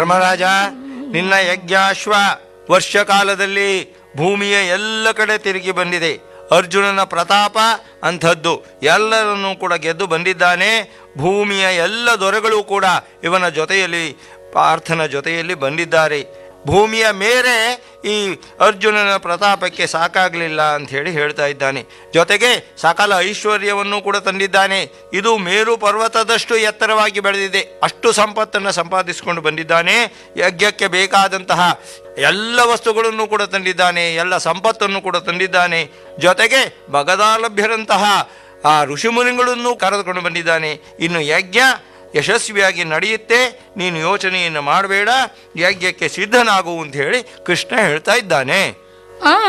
ಧರ್ಮರಾಜ ನಿನ್ನ ಯಜ್ಞಾಶ್ವ ವರ್ಷ ಕಾಲದಲ್ಲಿ ಭೂಮಿಯ ಎಲ್ಲ ಕಡೆ ತಿರುಗಿ ಬಂದಿದೆ ಅರ್ಜುನನ ಪ್ರತಾಪ ಅಂಥದ್ದು ಎಲ್ಲರನ್ನೂ ಕೂಡ ಗೆದ್ದು ಬಂದಿದ್ದಾನೆ ಭೂಮಿಯ ಎಲ್ಲ ದೊರೆಗಳು ಕೂಡ ಇವನ ಜೊತೆಯಲ್ಲಿ ಪಾರ್ಥನ ಜೊತೆಯಲ್ಲಿ ಬಂದಿದ್ದಾರೆ ಭೂಮಿಯ ಮೇರೆ ಈ ಅರ್ಜುನನ ಪ್ರತಾಪಕ್ಕೆ ಸಾಕಾಗಲಿಲ್ಲ ಅಂತ ಹೇಳಿ ಹೇಳ್ತಾ ಇದ್ದಾನೆ ಜೊತೆಗೆ ಸಕಲ ಐಶ್ವರ್ಯವನ್ನು ಕೂಡ ತಂದಿದ್ದಾನೆ ಇದು ಮೇರು ಪರ್ವತದಷ್ಟು ಎತ್ತರವಾಗಿ ಬೆಳೆದಿದೆ ಅಷ್ಟು ಸಂಪತ್ತನ್ನು ಸಂಪಾದಿಸಿಕೊಂಡು ಬಂದಿದ್ದಾನೆ ಯಜ್ಞಕ್ಕೆ ಬೇಕಾದಂತಹ ಎಲ್ಲ ವಸ್ತುಗಳನ್ನು ಕೂಡ ತಂದಿದ್ದಾನೆ ಎಲ್ಲ ಸಂಪತ್ತನ್ನು ಕೂಡ ತಂದಿದ್ದಾನೆ ಜೊತೆಗೆ ಭಗದಾಲಭ್ಯರಂತಹ ಆ ಋಷಿಮುನಿಗಳನ್ನು ಕರೆದುಕೊಂಡು ಬಂದಿದ್ದಾನೆ ಇನ್ನು ಯಜ್ಞ ಯಶಸ್ವಿಯಾಗಿ ನಡೆಯುತ್ತೆ ನೀನು ಯೋಚನೆಯನ್ನು ಮಾಡಬೇಡ ಯಜ್ಞಕ್ಕೆ ಸಿದ್ಧನಾಗು ಅಂತ ಹೇಳಿ ಕೃಷ್ಣ ಹೇಳ್ತಾ ಇದ್ದಾನೆ ಆ